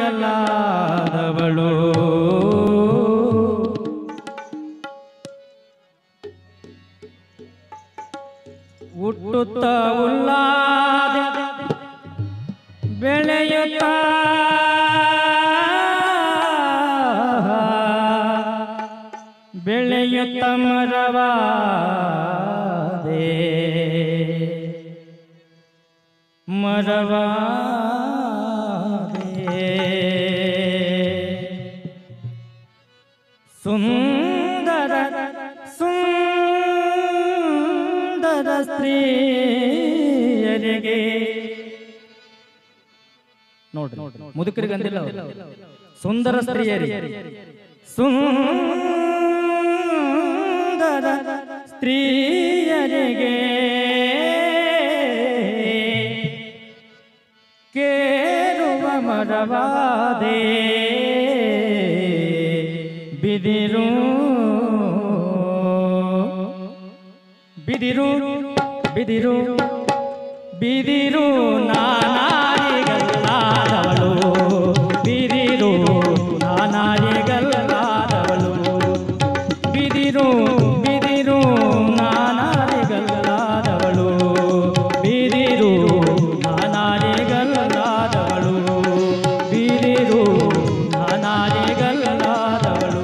ನಾನಾರಿಗಲ್ಲಾದವಳು ಹುಟ್ಟುತ್ತ ಉಲ್ಲಾದೆ ಬೆಳೆಯುತ್ತ ಬೆಳೆಯುತ್ತ ಮರವಾದೆ ಮರವಾದೆ ಸುಂದರ ಸುಂದರ ಸ್ತ್ರೀಯರಿಗೆ ನೋಡ್ರಿ ಮುದುಕರಿಗೆ ಅಂದಿಲ್ಲ ಅವ್ರು. ಸುಂದರ ಸ್ತ್ರೀಯರಿಗೆ ಸುಂದರ ಸ್ತ್ರೀಯರಿಗೆ ಕೇರುವ ಮರವಾದೆ ಬಿದಿರು ಬಿದಿರು ಬಿದಿರು ಬಿದಿರು ನಾನಾರಿಗಲ್ಲಾದವಳು ಬಿದಿರು ನಾನಾರಿಗಲ್ಲಾದವಳು ಬಿದಿರು ಬಿದಿರು ನಾನಾರಿಗಲ್ಲಾದವಳು ಬಿದಿರು ನಾನಾರಿಗಲ್ಲಾದವಳು ಬಿದಿರು ನಾನಾರಿಗಲ್ಲಾದವಳು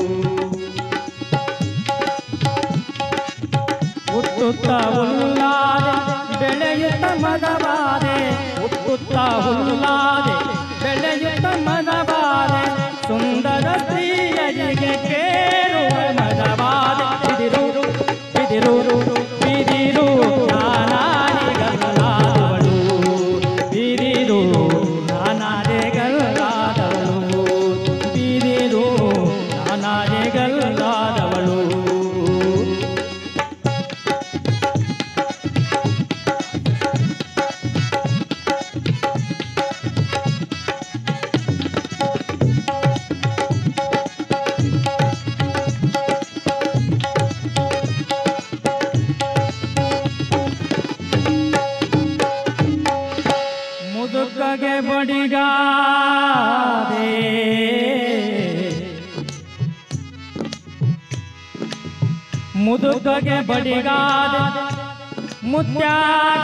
ಹುಟ್ಟುತ್ತ ಹುಲ್ಲಾದೆ ಬೆಳೆಯುತ್ತ ಮದವಾದೆ ಹುಟ್ಟುತ್ತ ಹುಲ್ಲಾದೆ ಬೆಳೆಯುತ್ತ ಮದವಾದೆ ಸುಂದರ ಸ್ತ್ರೀಯರಿಗೆ ಕೇರುವ ಮದವಾದೆ ಬಿದಿರು ಬಿದಿರು ಬಿದಿರು ನಾನಾರಿಗಲ್ಲಾದವಳು ಬಿದಿರು ನಾನಾರಿಗಲ್ಲಾದವಳು ಬಿದಿರು ನಾನಾರಿಗಲ್ಲಾದವಳು ಮುದುಕಗೆ ಬಡಿಗಾದೆ ಮುದುಕಗೆ ಬಡಿಗಾದೆ ಮುತ್ಯಾಗ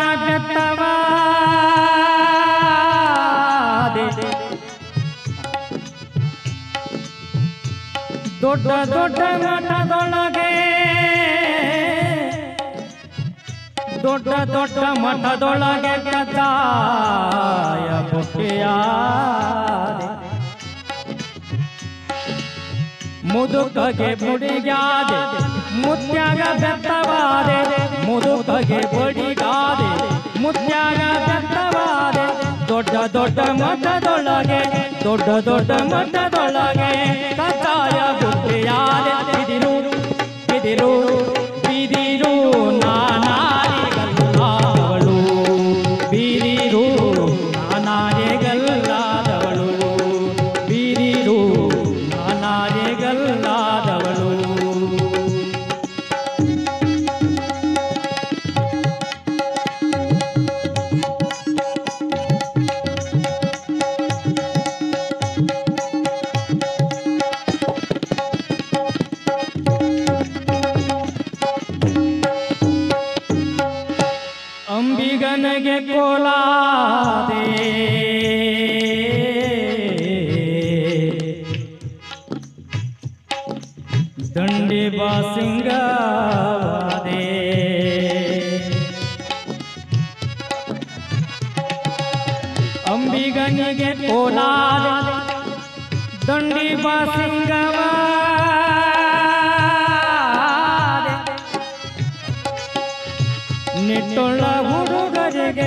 ಬೆತ್ತವಾದೆ ದೊಡ್ಡ ದೊಡ್ಡ ಮಠದೊಳಗೆ ದೊಡ್ಡ ದೊಡ್ಡ ಮಠದೊಳಗೆ ಕಜ್ಜಾಯ ಬುಟ್ಟಿಯಾದೆ ಮುದುಕಗೆ ಬುಡಿಗಾದೆ ಮುತ್ಯಾಗ ಬೆತ್ತವಾದೆ ಮುದುಕಗೆ ಬಡಿಗಾದೆ ಮುತ್ಯಾಗ ಬೆತ್ತವಾದೆ ದೊಡ್ಡ ದೊಡ್ಡ ಮಠದೊಳಗೆ ದೊಡ್ಡ ದೊಡ್ಡ ಮಠದೊಳಗೆ ಕಜ್ಜಾಯ ಬುಟ್ಟಿಯಾದೆ ಬಿದಿರು ಬಿದಿರು ಬಿದಿರು ನಾನಾರಿಗಲ್ಲಾದವಳು ಬಿದಿರು ನಾನಾರಿಗಲ್ಲಾದವಳು ಬಿದಿರು ನಾನಾರಿಗಲ್ಲಾದವಳು ಅಂಬಿಗನಿಗೆ ಕೋಲಾದೆ ದಂಡಿ ಬಾಸಿಂಗವಾದೆ ಅಂಬಿಗನಿಗೆ ಕೋಲಾದೆ ದಂಡಿ ಬಾಸಿಂಗವಾದೆ ನಿಟ್ಟೊಳ್ಳ ಹುಡುಗರಿಗೆ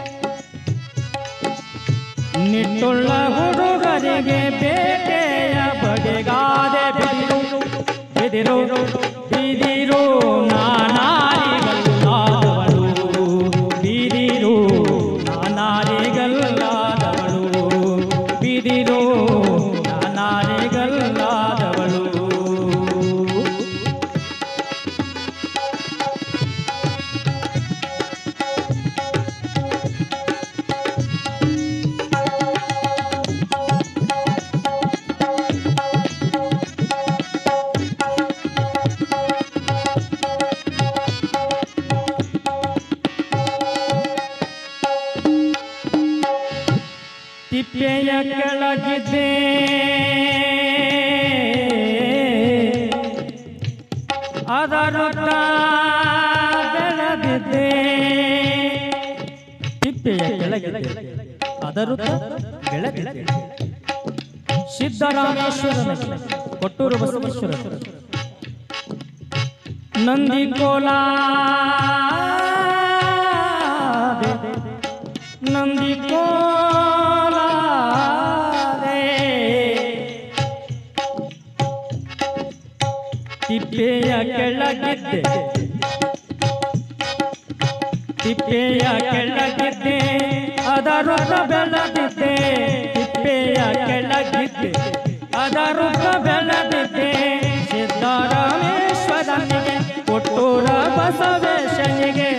ನಿಟ್ಟೊಳ್ಳ ಹುಡುಗರಿಗೆ ಬೇಟೆಯ ಬಡಿಗಾದೆ ಬಿದಿರು ಬಿದಿರು ಬಿದಿರು ನಾನಾರಿಗಲ್ಲಾದವಳು ಬಿದಿರು ನಾನಾರಿಗಲ್ಲಾದವಳು ಬಿದಿರು ನಾನಾರಿಗಲ್ಲಾದವಳು ತಿಪ್ಪೆಯ ಕೆಳಗಿದ್ದೆ ಅದರ ಬೆಳಗಿದ್ದೆ ತಿಪ್ಪೆಯ ಕೆಳಗಿದ್ದೆ ಅದರ ಬೆಳಗಿದ್ದೆ ಸಿದ್ದರಾಮೇಶ್ವರನ ಕೊಟ್ಟೂರು ಬಸವೇಶ್ವರ ನಂದಿ ಕೋಲ ನಂದಿ ಕೋಲ ತಿಪ್ಪೆಯ ಕೆಳಗಿದ್ದೆ ತಿಪ್ಪೆಯ ಕೆಳಗಿದ್ದೆ ಅದರ ಬೆಳಗಿದ್ದೆ ತಿಪ್ಪೆಯ ಕೆಳಗಿದ್ದೆ ಅದರ ಬೆಳಗಿದ್ದೆ ಸಿದ್ದರಾಮೇಶ್ವರನಿಗೆ ಕೊಟ್ಟೂರ ಬಸವೇಶನಿಗೆ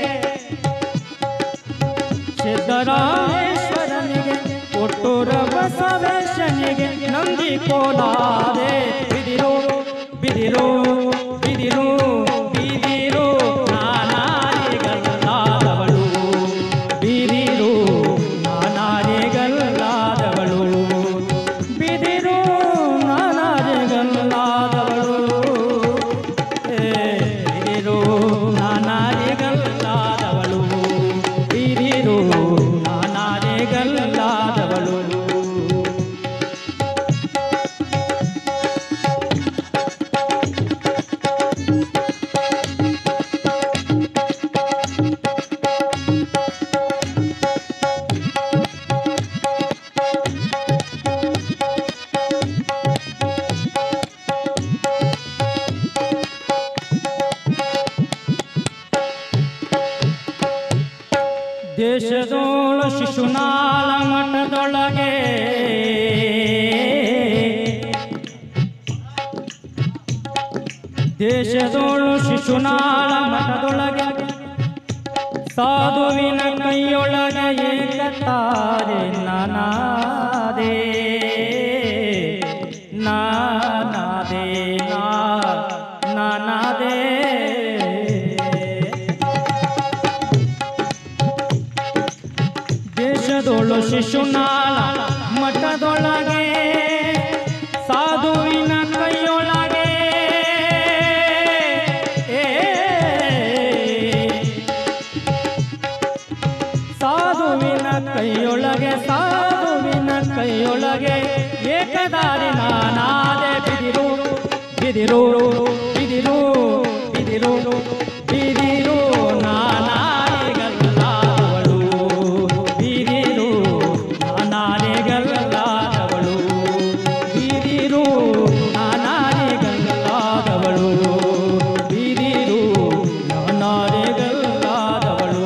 ಸಿದ್ದರಾಮೇಶ್ವರನಿಗೆ ಕೊಟ್ಟೂರ ಬಸವೇಶನಿಗೆ ನಂದಿ ಕೋಲಾದೆ ಬಿದಿರು ಬಿದಿರು ಬಿದಿರು ಬಿದಿರು ನಾನಾರಿಗಲ್ಲಾದವಳು ಬಿದಿರು ನಾನಾರಿಗಲ್ಲಾದವಳು ಬಿದಿರು ನಾನಾರಿಗಲ್ಲಾದವಳು ಏ, ಬಿದಿರು ನಾನಾರಿಗಲ್ಲಾದವಳು ಬಿದಿರು ನಾನಾರಿಗಲ್ಲಾದವಳು ದೇಶದೋಳು ಶಿಶುನಾಳ ಮಠದೊಳಗೆ ದೇಶದೋಳು ಶಿಶುನಾಳ ಮಠದೊಳಗೆ ಸಾಧುವಿನ ಕೈಯೊಳಗೆ ಏಕತಾರೆ ನಾನಾದೇ ನಾನಾದೇ ನಾ ನಾನಾದೇ ದೇಶದೊಳು ಶಿಶುನಾಳ ಮಠದೊಳಗೆ ಸಾಧುವಿನ ಕೈಯೊಳಗೆ ಏ, ಸಾಧುವಿನ ಕೈಯೊಳಗೆ ಸಾಧುವಿನ ಕೈಯೊಳಗೆ ಏಕದಾರಿ ನಾನಾದೆ ಬಿದಿರು ಬಿದಿರು ಬಿದಿರು ಬಿದಿರು ಬಿದಿರು ನಾನಾರಿಗಲ್ಲಾದವಳು ಬಿದಿರು ನಾನಾರಿಗಲ್ಲಾದವಳು ಬಿದಿರು ನಾನಾರಿಗಲ್ಲಾದವಳು ಬಿದಿರು ನಾನಾರಿಗಲ್ಲಾದವಳು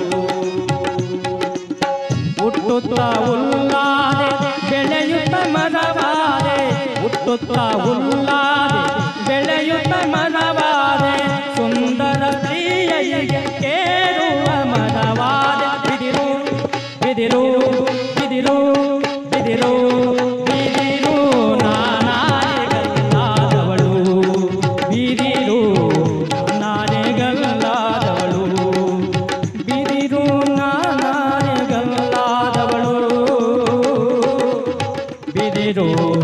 ಹುಟ್ಟುತ್ತ ಉಲ್ಲಾದೆ ಬೆಳೆಯುತ್ತ ಮರವಾದೆ ಹುಟ್ಟುತ್ತ ಉಲ್ಲಾದೆ ಬೆಳೆಯುತ್ತ ಮರವಾದೆ ಸುಂದರ ಸ್ತ್ರೀಯರಿಗೆ ಕೇರುವ ಮರವಾದೆ ಬಿದಿರು ಬಿದಿರು ಬಿದಿರು ಬಿದಿರು ಬಿದಿರು ನಾನಾರಿಗಲ್ಲಾದವಳು ಬಿದಿರು ನಾನಾರಿಗಲ್ಲಾದವಳು ಬಿದಿರು ನಾನಾರಿಗಲ್ಲಾದವಳು ಬಿದಿರು